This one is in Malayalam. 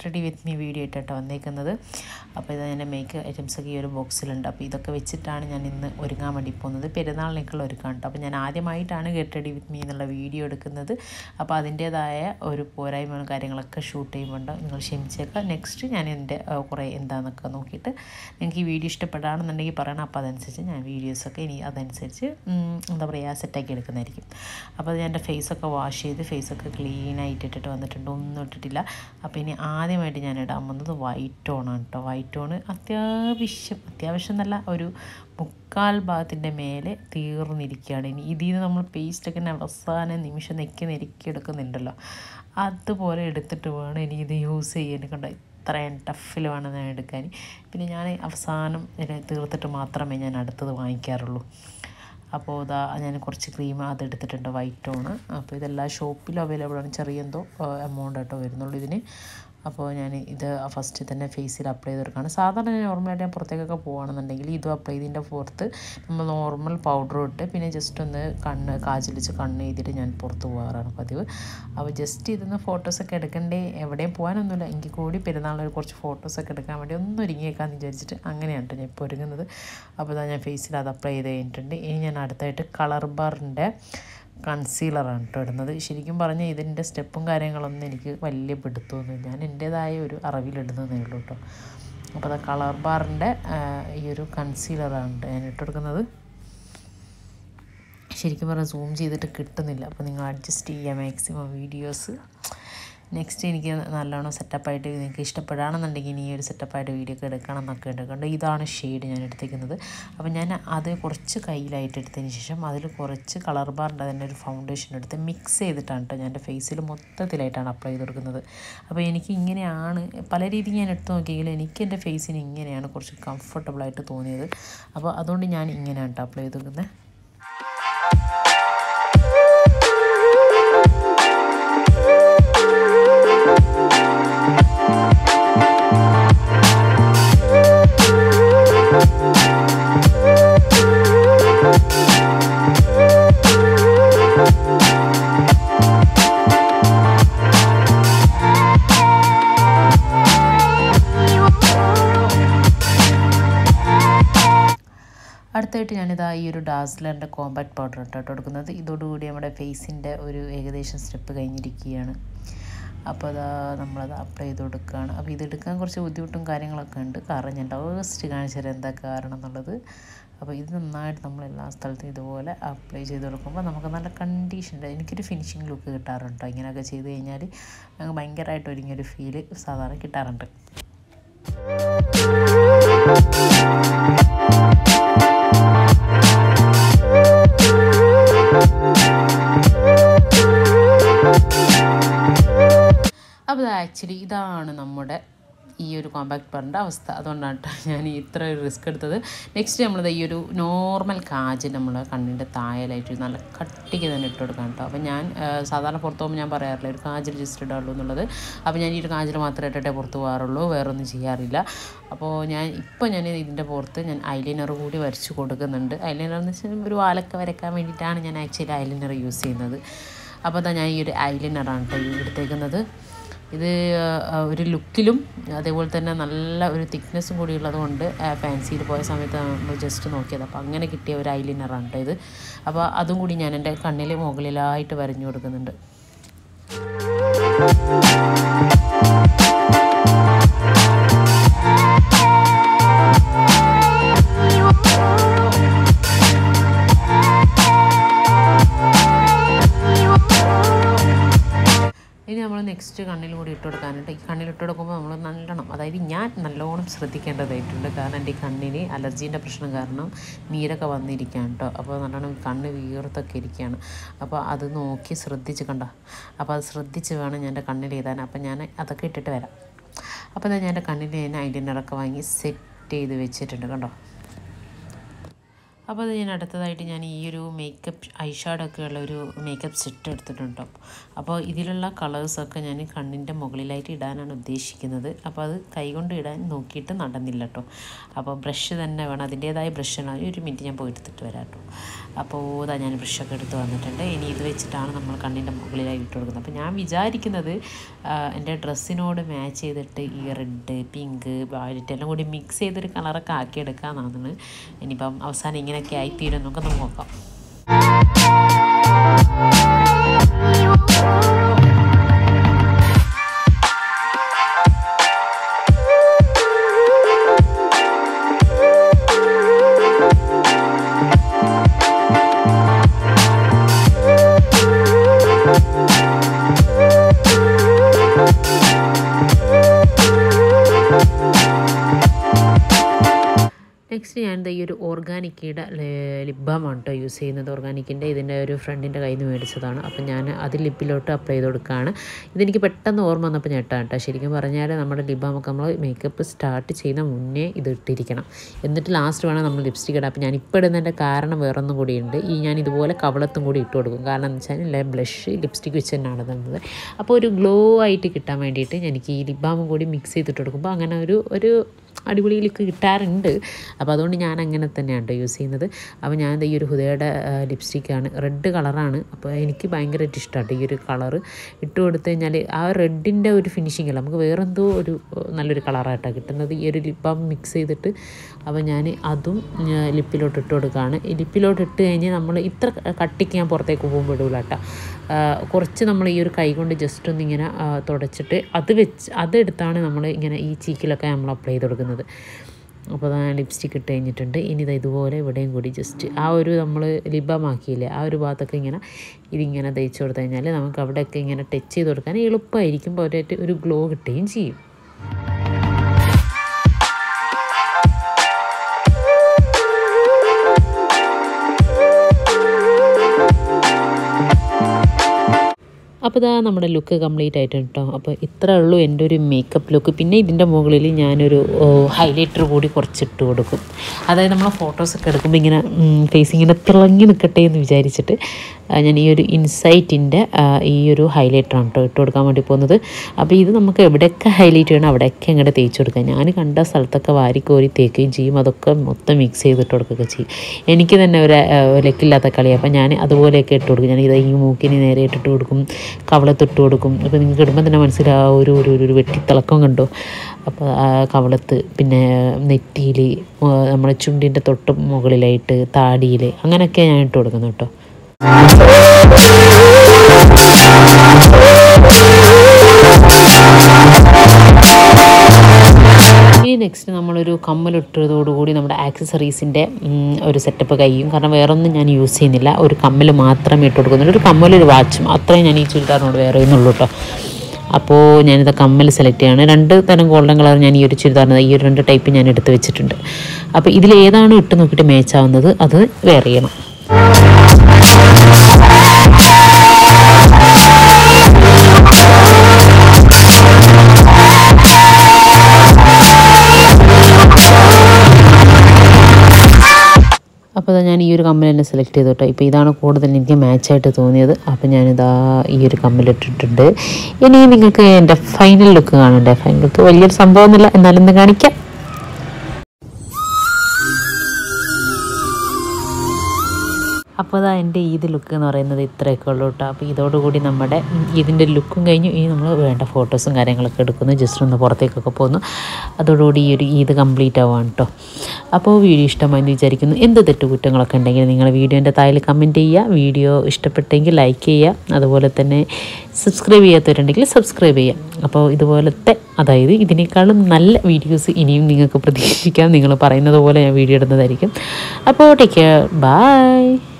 റെഡി വിത്ത് മീ വീഡിയോ ഇട്ടിട്ട് വന്നേക്കുന്നത് അപ്പോൾ ഇത് എൻ്റെ മേക്ക് ഐറ്റംസ് ഒക്കെ ഈ ഒരു ബോക്സിലുണ്ട് അപ്പോൾ ഇതൊക്കെ വെച്ചിട്ടാണ് ഞാൻ ഇന്ന് ഒരുങ്ങാൻ വേണ്ടി പോകുന്നത് പെരുന്നാളിനേക്കുള്ള ഒരുക്കാൻ കേട്ടോ അപ്പോൾ ഞാൻ ആദ്യമായിട്ടാണ് ഗെറ്റ് റെഡി വിത്ത് മീ എന്നുള്ള വീഡിയോ എടുക്കുന്നത് അപ്പോൾ അതിൻ്റേതായ ഒരു പോരായ്മകളും കാര്യങ്ങളൊക്കെ ഷൂട്ട് ചെയ്യുമ്പോൾ നിങ്ങൾ ക്ഷമിച്ചേക്കാം നെക്സ്റ്റ് ഞാൻ എൻ്റെ ആ, കുറേ എന്താണെന്നൊക്കെ നോക്കിയിട്ട് നിങ്ങൾക്ക് ഈ വീഡിയോ ഇഷ്ടപ്പെടുകയാണെന്നുണ്ടെങ്കിൽ പറയണം അപ്പോൾ അതനുസരിച്ച് ഞാൻ വീഡിയോസൊക്കെ ഇനി അതനുസരിച്ച് ഉം, എന്താ പറയുക സെറ്റാക്കി എടുക്കുന്നതായിരിക്കും അപ്പോൾ ഞാൻ എൻ്റെ ഫേസൊക്കെ വാഷ് ചെയ്ത് ഫേസൊക്കെ ക്ലീൻ ആയിട്ട് ഇട്ടിട്ട് വന്നിട്ടുണ്ട് ഒന്നും ഇട്ടിട്ടില്ല അപ്പോൾ ഇനി ആദ്യമായിട്ട് ഞാൻ ഇടാൻ പോകുന്നത് വൈറ്റ് ടോണാണ് കേട്ടോ വൈറ്റ് ടോണ് അത്യാവശ്യം അത്യാവശ്യം നല്ല ഒരു മുക്കാൽ ഭാഗത്തിൻ്റെ മേലെ തീർന്നിരിക്കുകയാണ് ഇനി ഇതിൽ നിന്ന് നമ്മൾ പേസ്റ്റൊക്കെ അവസാന നിമിഷം നെക്കി നെരുക്കി എടുക്കുന്നുണ്ടല്ലോ അതുപോലെ എടുത്തിട്ട് വേണം ഇനി ഇത് യൂസ് ചെയ്യാൻ കണ്ടോ ഇത്രയും ടഫിൽ വേണം ഞാൻ എടുക്കാൻ പിന്നെ ഞാൻ അവസാനം ഇതിനെ തീർത്തിട്ട് മാത്രമേ ഞാൻ അടുത്തത് വാങ്ങിക്കാറുള്ളൂ അപ്പോൾ ഇതാ ഞാൻ കുറച്ച് ക്രീം അത് എടുത്തിട്ടുണ്ട് വൈറ്റ് ടോണ് അപ്പോൾ ഇതെല്ലാം ഷോപ്പിലും അവൈലബിൾ ആണ് ചെറിയ എന്തോ എമൗണ്ട് ആയിട്ടോ വരുന്നുള്ളൂ ഇതിന് അപ്പോൾ ഞാൻ ഇത് ഫസ്റ്റ് തന്നെ ഫേസിൽ അപ്ലൈ ചെയ്തെടുക്കുകയാണ് സാധാരണ ഞാൻ നോർമലായിട്ട് ഞാൻ പുറത്തേക്കൊക്കെ പോകുകയാണെന്നുണ്ടെങ്കിൽ ഇതും അപ്ലൈ ചെയ്തതിൻ്റെ പുറത്ത് നമ്മൾ നോർമൽ പൗഡർ ഇട്ട് പിന്നെ ജസ്റ്റ് ഒന്ന് കണ്ണ് കാജലിച്ച് കണ്ണ് ചെയ്തിട്ട് ഞാൻ പുറത്ത് പോകാറാണ് പതിവ് അപ്പോൾ ജസ്റ്റ് ഇതിന്ന് ഫോട്ടോസൊക്കെ എടുക്കണ്ടേ എവിടെയും പോകാനൊന്നുമില്ല എങ്കിൽ കൂടി പെരുന്നാളിൽ കുറച്ച് ഫോട്ടോസൊക്കെ എടുക്കാൻ വേണ്ടി ഒന്ന് ഒരുങ്ങിയേക്കാന്ന് വിചാരിച്ചിട്ട് അങ്ങനെയാണ് ട്ടോ ഞാൻ ഇപ്പോൾ ഒരുങ്ങുന്നത് അപ്പോൾ ഇതാ ഞാൻ ഫേസിൽ അത് അപ്ലൈ ചെയ്ത് കഴിഞ്ഞിട്ടുണ്ട് ഇനി ഞാൻ അടുത്തായിട്ട് കളർ ബാറിൻ്റെ കൺസീലറാണ് കേട്ടോ ഇടുന്നത് ശരിക്കും പറഞ്ഞാൽ ഇതിൻ്റെ സ്റ്റെപ്പും കാര്യങ്ങളൊന്നും എനിക്ക് വലിയ പിടുത്തമൊന്നുമില്ല ഞാൻ എൻ്റേതായ ഒരു അറിവിലിടുന്നതേ ഉള്ളൂ കേട്ടോ അപ്പോൾ അത് കളർ ബാറിൻ്റെ ഈ ഒരു കൺസീലറാണ് ട്ടോ ഞാൻ ഇട്ടെടുക്കുന്നത് ശരിക്കും പറഞ്ഞാൽ സൂം ചെയ്തിട്ട് കിട്ടുന്നില്ല അപ്പോൾ നിങ്ങൾ അഡ്ജസ്റ്റ് ചെയ്യുക മാക്സിമം വീഡിയോസ് നെക്സ്റ്റ് എനിക്ക് നല്ലോണം സെറ്റപ്പായിട്ട് നിങ്ങൾക്ക് ഇഷ്ടപ്പെടുകയാണെന്നുണ്ടെങ്കിൽ ഇനി ഈ ഒരു സെറ്റപ്പായിട്ട് വീഡിയോ ഒക്കെ എടുക്കണം എന്നൊക്കെ ഉണ്ട് കണ്ട് ഇതാണ് ഷെയ്ഡ് ഞാൻ എടുത്തേക്കുന്നത് അപ്പോൾ ഞാൻ അത് കുറച്ച് കയ്യിലായിട്ട് എടുത്തതിന് ശേഷം അതിൽ കുറച്ച് കളർ ബാറിൻ്റെ തന്നെ ഒരു ഫൗണ്ടേഷൻ എടുത്ത് മിക്സ് ചെയ്തിട്ടാണ് കേട്ടോ ഞാൻ എൻ്റെ ഫേസിൽ മൊത്തത്തിലായിട്ടാണ് അപ്ലൈ ചെയ്ത് കൊടുക്കുന്നത് അപ്പോൾ എനിക്ക് ഇങ്ങനെയാണ് പല രീതിയിൽ ഞാൻ എടുത്ത് നോക്കിയെങ്കിലും എനിക്ക് എൻ്റെ ഫേസിന് ഇങ്ങനെയാണ് കുറച്ച് കംഫർട്ടബിളായിട്ട് തോന്നിയത് അപ്പോൾ അതുകൊണ്ട് ഞാൻ ഇങ്ങനെയാണ് കേട്ടോ അപ്ലൈ ചെയ്ത് കൊടുക്കുന്നത് അടുത്തായിട്ട് ഞാനിതാ ഈ ഒരു ഡാസ്ലറിൻ്റെ കോമ്പാക്ട് പൗഡർ ഇട്ടോ കൊടുക്കുന്നത് ഇതോടുകൂടി നമ്മുടെ ഫേസിൻ്റെ ഒരു ഏകദേശം സ്റ്റെപ്പ് കഴിഞ്ഞിരിക്കുകയാണ് അപ്പോൾ അതാ നമ്മളത് അപ്ലൈ ചെയ്ത് കൊടുക്കുകയാണ് അപ്പോൾ ഇതെടുക്കാൻ കുറച്ച് ബുദ്ധിമുട്ടും കാര്യങ്ങളൊക്കെ ഉണ്ട് കാരണം ഞാൻ ഫസ്റ്റ് കാണിച്ചത് എന്താ കാരണം എന്നുള്ളത് അപ്പോൾ ഇത് നന്നായിട്ട് നമ്മൾ എല്ലാ സ്ഥലത്തും ഇതുപോലെ അപ്ലൈ ചെയ്ത് കൊടുക്കുമ്പോൾ നമുക്ക് നല്ല കണ്ടീഷൻ്റെ എനിക്കൊരു ഫിനിഷിങ് ലുക്ക് കിട്ടാറുണ്ട് ഇങ്ങനെയൊക്കെ ചെയ്ത് കഴിഞ്ഞാൽ ഞങ്ങൾക്ക് ഭയങ്കരമായിട്ട് ഒരുങ്ങിയൊരു ഫീല് സാധാരണ കിട്ടാറുണ്ട് അപ്പോൾ ആക്ച്വലി ഇതാണ് നമ്മുടെ ഈ ഒരു കോമ്പാക്ട് പറിൻ്റെ അവസ്ഥ അതുകൊണ്ടാണ് ട്ടോ ഞാൻ ഇത്ര ഒരു റിസ്ക് എടുത്തത് നെക്സ്റ്റ് നമ്മളിത് ഈ ഒരു നോർമൽ കാജ് നമ്മൾ കണ്ണിൻ്റെ തായലായിട്ട് നല്ല കട്ടിക്ക് തന്നെ ഇട്ട് കൊടുക്കാം കേട്ടോ അപ്പോൾ ഞാൻ ആ, സാധാരണ പുറത്ത് പോകുമ്പോൾ ഞാൻ പറയാറില്ല ഒരു കാജിൽ ജസ്റ്റ് ഇടാറുള്ളൂ എന്നുള്ളത് അപ്പോൾ ഞാൻ ഈ ഒരു കാജിൽ മാത്രമേ ഇട്ടിട്ടേ പുറത്ത് പോകാറുള്ളൂ വേറൊന്നും ചെയ്യാറില്ല അപ്പോൾ ഞാൻ ഇപ്പോൾ ഞാൻ ഇതിൻ്റെ പുറത്ത് ഞാൻ ഐലൈനർ കൂടി വരച്ച് കൊടുക്കുന്നുണ്ട് ഐലൈനർ എന്ന് വെച്ചാൽ ഒരു വാലൊക്കെ വരയ്ക്കാൻ വേണ്ടിയിട്ടാണ് ഞാൻ ആക്ച്വലി ഐലൈനർ യൂസ് ചെയ്യുന്നത് അപ്പോൾ അതാ ഞാൻ ഈ ഒരു ഐലൈനറാണ് കേട്ടോ ഈ എടുത്തേക്കുന്നത് ഇത് ആ, ഒരു ലുക്കിലും അതേപോലെ തന്നെ നല്ല ഒരു തിക്നെസ്സും കൂടി ഉള്ളത് കൊണ്ട് ഫാൻസിയിൽ പോയ സമയത്ത് നമ്മൾ ജസ്റ്റ് നോക്കിയത് അപ്പോൾ അങ്ങനെ കിട്ടിയ ഒരു ഐലൈനറാണ് കേട്ടോ ഇത് അപ്പോൾ അതും കൂടി ഞാൻ എൻ്റെ കണ്ണിൽ മുകളിലായിട്ട് വരഞ്ഞു കൊടുക്കുന്നുണ്ട് ഇനി നമ്മൾ നെക്സ്റ്റ് കണ്ണിൽ കൂടി ഇട്ട് കൊടുക്കാനുണ്ട് ഈ കണ്ണിൽ ഇട്ട് കൊടുക്കുമ്പോൾ നമ്മൾ നല്ലോണം അതായത് ഞാൻ നല്ലോണം ശ്രദ്ധിക്കേണ്ടതായിട്ടുണ്ട് കാരണം എൻ്റെ ഈ കണ്ണിന് അലർജീൻ്റെ പ്രശ്നം കാരണം നീരൊക്കെ വന്നിരിക്കുകയാണ് കേട്ടോ അപ്പോൾ നല്ലോണം കണ്ണ് വീർത്തൊക്കെ ഇരിക്കുകയാണ് അപ്പോൾ അത് നോക്കി ശ്രദ്ധിച്ച് കണ്ട അപ്പോൾ അത് ശ്രദ്ധിച്ച് വേണം ഞാൻ എൻ്റെ കണ്ണിൽ എഴുതാൻ അപ്പോൾ ഞാൻ അതൊക്കെ ഇട്ടിട്ട് വരാം അപ്പോൾ ഞാൻ എൻ്റെ കണ്ണിൽ ഞാൻ ഐലൈനറൊക്കെ വാങ്ങി സെറ്റ് ചെയ്ത് വെച്ചിട്ടുണ്ട് കണ്ടോ അപ്പോൾ അത് ഞാൻ അടുത്തതായിട്ട് ഞാൻ ഈ ഒരു മേക്കപ്പ് ഐഷാഡൊക്കെ ഉള്ള ഒരു മേക്കപ്പ് സെറ്റ് എടുത്തിട്ടുണ്ട് അപ്പോൾ ഇതിലുള്ള കളേഴ്സൊക്കെ ഞാൻ കണ്ണിൻ്റെ മുകളിലായിട്ട് ഇടാനാണ് ഉദ്ദേശിക്കുന്നത് അപ്പോൾ അത് കൈകൊണ്ട് ഇടാൻ നോക്കിയിട്ട് നടന്നില്ല കേട്ടോ അപ്പോൾ ബ്രഷ് തന്നെ വേണം അതിൻ്റേതായ ബ്രഷാണ് ഒരു മിനിറ്റ് ഞാൻ പോയി എടുത്തിട്ട് വരാം കേട്ടോ അപ്പോൾ ഇതാ ഞാൻ ബ്രഷൊക്കെ എടുത്ത് വന്നിട്ടുണ്ട് ഇനി ഇത് വെച്ചിട്ടാണ് നമ്മൾ കണ്ണിൻ്റെ മുകളിലായി ഇട്ട് കൊടുക്കുന്നത് അപ്പോൾ ഞാൻ വിചാരിക്കുന്നത് ആ, എൻ്റെ ഡ്രസ്സിനോട് മാച്ച് ചെയ്തിട്ട് ഈ റെഡ് പിങ്ക് വയലറ്റ് എല്ലാം കൂടി മിക്സ് ചെയ്തൊരു കളറൊക്കെ ആക്കിയെടുക്കാമെന്നാണ് ഇനിയിപ്പം അവസാനം ഇങ്ങനെയൊക്കെ ആയിത്തീരും നമുക്ക് നോക്കാം നെക്സ്റ്റ് ഞാൻ ദാ ഈ ഒരു ഓർഗാനിക്കയുടെ ലിപ് ബാമാണ് കേട്ടോ യൂസ് ചെയ്യുന്നത് ഓർഗാനിക്കിൻ്റെ ഇതിൻ്റെ ഒരു ഫ്രണ്ടിൻ്റെ കയ്യിൽ നിന്ന് മേടിച്ചതാണ് അപ്പം ഞാൻ അത് ലിപ്പിലോട്ട് അപ്ലൈ ചെയ്ത് കൊടുക്കുകയാണ് ഇതെനിക്ക് പെട്ടെന്ന് ഓർമ്മ വന്നപ്പോൾ ഞെട്ടാണ് കേട്ടോ ശരിക്കും പറഞ്ഞാൽ നമ്മുടെ ലിപ് ബാമൊക്കെ നമ്മൾ മേക്കപ്പ് സ്റ്റാർട്ട് ചെയ്യുന്ന മുന്നേ ഇത് ഇട്ടിരിക്കണം എന്നിട്ട് ലാസ്റ്റ് വേണം നമ്മൾ ലിപ്സ്റ്റിക് ഇടാം അപ്പോൾ ഞാൻ ഇപ്പോൾ ഇടുന്നതിൻ്റെ കാരണം വേറൊന്നും കൂടിയുണ്ട് ഈ ഞാൻ ഇതുപോലെ കവളത്തും കൂടി ഇട്ട് കൊടുക്കും കാരണം എന്ന് വെച്ചാൽ ബ്ലഷ് ലിപ്സ്റ്റിക് വെച്ച് തന്നെയാണ് ഇടുന്നത് അപ്പോൾ ഒരു ഗ്ലോ ആയിട്ട് കിട്ടാൻ വേണ്ടിയിട്ട് എനിക്ക് ഈ ലിപ് ബാമും കൂടി മിക്സ് ചെയ്തിട്ട് കൊടുക്കുമ്പോൾ അങ്ങനെ ഒരു ഒരു അടിപൊളി ലുക്ക് കിട്ടാറുണ്ട് അപ്പോൾ അതുകൊണ്ട് ഞാൻ അങ്ങനെ തന്നെയാണ് കേട്ടോ യൂസ് ചെയ്യുന്നത് അപ്പോൾ ഞാൻ ദേ ഈ ഒരു ഹുദയുടെ ലിപ്സ്റ്റിക്കാണ് റെഡ് കളറാണ് അപ്പോൾ എനിക്ക് ഭയങ്കരമായിട്ട് ഇഷ്ടമാണ് ഈ ഒരു കളറ് ഇട്ട് കൊടുത്തു കഴിഞ്ഞാൽ ആ റെഡിൻ്റെ ഒരു ഫിനിഷിംഗ് അല്ല നമുക്ക് വേറെന്തോ ഒരു ഏഹ്, നല്ലൊരു കളറായിട്ടാണ് കിട്ടുന്നത് ഈ ഒരു ലിപ് ബാം മിക്സ് ചെയ്തിട്ട് അപ്പോൾ ഞാൻ അതും ഞാൻ ലിപ്പിലോട്ട് ഇട്ട് കൊടുക്കുകയാണ് ഈ ലിപ്പിലോട്ട് ഇട്ട് കഴിഞ്ഞ് നമ്മൾ ഇത്ര കട്ടിക്ക് ഞാൻ പുറത്തേക്ക് പോകുമ്പോൾ ഇടൂല കേട്ടോ കുറച്ച് നമ്മൾ ഈ ഒരു കൈ കൊണ്ട് ജസ്റ്റ് ഒന്ന് ഇങ്ങനെ ആ, തുടച്ചിട്ട് അത് വെച്ച് അതെടുത്താണ് നമ്മൾ ഇങ്ങനെ ഈ ചീക്കിലൊക്കെ നമ്മൾ അപ്ലൈ ചെയ്ത് കൊടുക്കുന്നത് അപ്പോൾ ഞാൻ ലിപ്സ്റ്റിക് ഇട്ട് കഴിഞ്ഞിട്ടുണ്ട് ഇനി ഇത് ഇതുപോലെ ഇവിടെയും കൂടി ജസ്റ്റ് ആ ഒരു നമ്മൾ ലിബമാക്കിയില്ലേ ആ ഒരു ഭാഗത്തൊക്കെ ഇങ്ങനെ ഇതിങ്ങനെ തേച്ച് കൊടുത്തു കഴിഞ്ഞാൽ നമുക്ക് അവിടെയൊക്കെ ഇങ്ങനെ ടച്ച് ചെയ്ത് കൊടുക്കാൻ എളുപ്പമായിരിക്കും ഒരേറ്റ് ഒരു ഗ്ലോ കിട്ടുകയും ചെയ്യും അപ്പോൾ ഇതാ നമ്മുടെ ലുക്ക് കംപ്ലീറ്റ് ആയിട്ടുണ്ട് കേട്ടോ അപ്പോൾ ഇത്രേ ഉള്ളൂ എൻ്റെ ഒരു മേക്കപ്പ് ലുക്ക് പിന്നെ ഇതിൻ്റെ മുകളിൽ ഞാനൊരു ഹൈലൈറ്റർ കൂടി കുറച്ചിട്ട് കൊടുക്കും അതായത് നമ്മൾ ഫോട്ടോസൊക്കെ എടുക്കുമ്പോൾ ഇങ്ങനെ ഫേസ് ഇങ്ങനെ തിളങ്ങി നിൽക്കട്ടെ എന്ന് വിചാരിച്ചിട്ട് ആ, ഞാൻ ഈ ഒരു ഇൻസൈറ്റിൻ്റെ ഈ ഒരു ഹൈലൈറ്ററാണ് കേട്ടോ ഇട്ട് കൊടുക്കാൻ വേണ്ടി പോകുന്നത് അപ്പോൾ ഇത് നമുക്ക് എവിടെയൊക്കെ ഹൈലൈറ്റ് ചെയ്യണം അവിടെയൊക്കെ ഇങ്ങോട്ട് തേച്ച് കൊടുക്കാം ഞാൻ കണ്ട സ്ഥലത്തൊക്കെ വാരിക്കോരി തേക്കുകയും ചെയ്യും അതൊക്കെ മൊത്തം മിക്സ് ചെയ്തിട്ട് കൊടുക്കുകയൊക്കെ ചെയ്യും എനിക്ക് തന്നെ ഒരു ആ, ലക്കില്ലാത്ത കളിയാണ് അപ്പോൾ ഞാൻ അതുപോലെയൊക്കെ ഇട്ട് കൊടുക്കും ഞാൻ ഇത് ഈ മൂക്കിന് നേരെ ഇട്ടിട്ട് കൊടുക്കും കവളത്തിട്ട് കൊടുക്കും അപ്പോൾ നിങ്ങൾക്ക് ഇടുമ്പോൾ തന്നെ മനസ്സിലാവും ഒരു ഒരു ഒരു വെട്ടിത്തിളക്കം കണ്ടോ അപ്പോൾ ആ കവളത്ത് പിന്നെ നെറ്റിയിൽ നമ്മുടെ ചുണ്ടിൻ്റെ തൊട്ട് മുകളിലായിട്ട് താടിയിൽ അങ്ങനെയൊക്കെ ഞാൻ ഇട്ട് കൊടുക്കുന്നു കേട്ടോ ഇനി നെക്സ്റ്റ് നമ്മളൊരു കമ്മലിട്ടതോടുകൂടി നമ്മുടെ ആക്സസറീസിൻ്റെ ഒരു സെറ്റപ്പ് കഴിയും കാരണം വേറൊന്നും ഞാൻ യൂസ് ചെയ്യുന്നില്ല ഒരു കമ്മൽ മാത്രമേ ഇട്ട് കൊടുക്കുന്നുള്ളൂ ഒരു കമ്മലൊരു വാച്ചും അത്രയും ഞാൻ ഈ ചുരിദാറിനോട് വേറെ ഒന്നുള്ളൂ കേട്ടോ അപ്പോൾ ഞാനിത് കമ്മൽ സെലക്ട് ചെയ്യാണ് രണ്ട് തരം ഗോൾഡൻ കളർ ഞാൻ ഈ ഒരു ചുരിദാറിന് ഈ ഒരു രണ്ട് ടൈപ്പ് ഞാൻ എടുത്ത് വെച്ചിട്ടുണ്ട് അപ്പോൾ ഇതിൽ ഏതാണോ ഇട്ട് നോക്കിയിട്ട് മാച്ച് ആവുന്നത് അത് വേറെ ചെയ്യണം അപ്പോൾ ദാ ഞാൻ ഈ ഒരു കമ്മൽ തന്നെ സെലക്ട് ചെയ്തു കേട്ടോ ഇപ്പോൾ ഇതാണ് കൂടുതൽ എനിക്ക് മാച്ചായിട്ട് തോന്നിയത് അപ്പോൾ ഞാനിതാ ഈ ഒരു കമ്മൽ ഇട്ടിട്ടുണ്ട് ഇനി നിങ്ങൾക്ക് എൻ്റെ ഫൈനൽ ലുക്ക് കാണണ്ടേ ഫൈനൽ ലുക്ക് വലിയൊരു സംഭവമൊന്നുമില്ല എന്നാലും ഇന്ന് കാണിക്കാം അപ്പോൾ അതാ എൻ്റെ ഈദ് ലുക്ക് എന്ന് പറയുന്നത് ഇത്രയൊക്കെ ഉള്ളൂ കേട്ടോ അപ്പോൾ ഇതോടുകൂടി നമ്മുടെ ഇതിൻ്റെ ലുക്കും കഴിഞ്ഞു ഇനി നമ്മൾ വേണ്ട ഫോട്ടോസും കാര്യങ്ങളൊക്കെ എടുക്കുന്നു ജസ്റ്റ് ഒന്ന് പുറത്തേക്കൊക്കെ പോകുന്നു അതോടുകൂടി ഈ ഒരു ഈദ് കംപ്ലീറ്റ് ആവാണ് കേട്ടോ അപ്പോൾ വീഡിയോ ഇഷ്ടമായെന്ന് വിചാരിക്കുന്നു എന്ത് തെറ്റുകുറ്റങ്ങളൊക്കെ ഉണ്ടെങ്കിൽ നിങ്ങൾ വീഡിയോൻ്റെ താഴെ കമൻറ്റ് ചെയ്യുക വീഡിയോ ഇഷ്ടപ്പെട്ടെങ്കിൽ ലൈക്ക് ചെയ്യുക അതുപോലെ തന്നെ സബ്സ്ക്രൈബ് ചെയ്യാത്തവരുണ്ടെങ്കിൽ സബ്സ്ക്രൈബ് ചെയ്യുക അപ്പോൾ ഇതുപോലത്തെ അതായത് ഇതിനേക്കാളും നല്ല വീഡിയോസ് ഇനിയും നിങ്ങൾക്ക് പ്രതീക്ഷിക്കാം നിങ്ങൾ പറയുന്നത് പോലെ ഞാൻ വീഡിയോ ഇടുന്നതായിരിക്കും അപ്പോൾ ടേക്ക് കെയർ ബൈ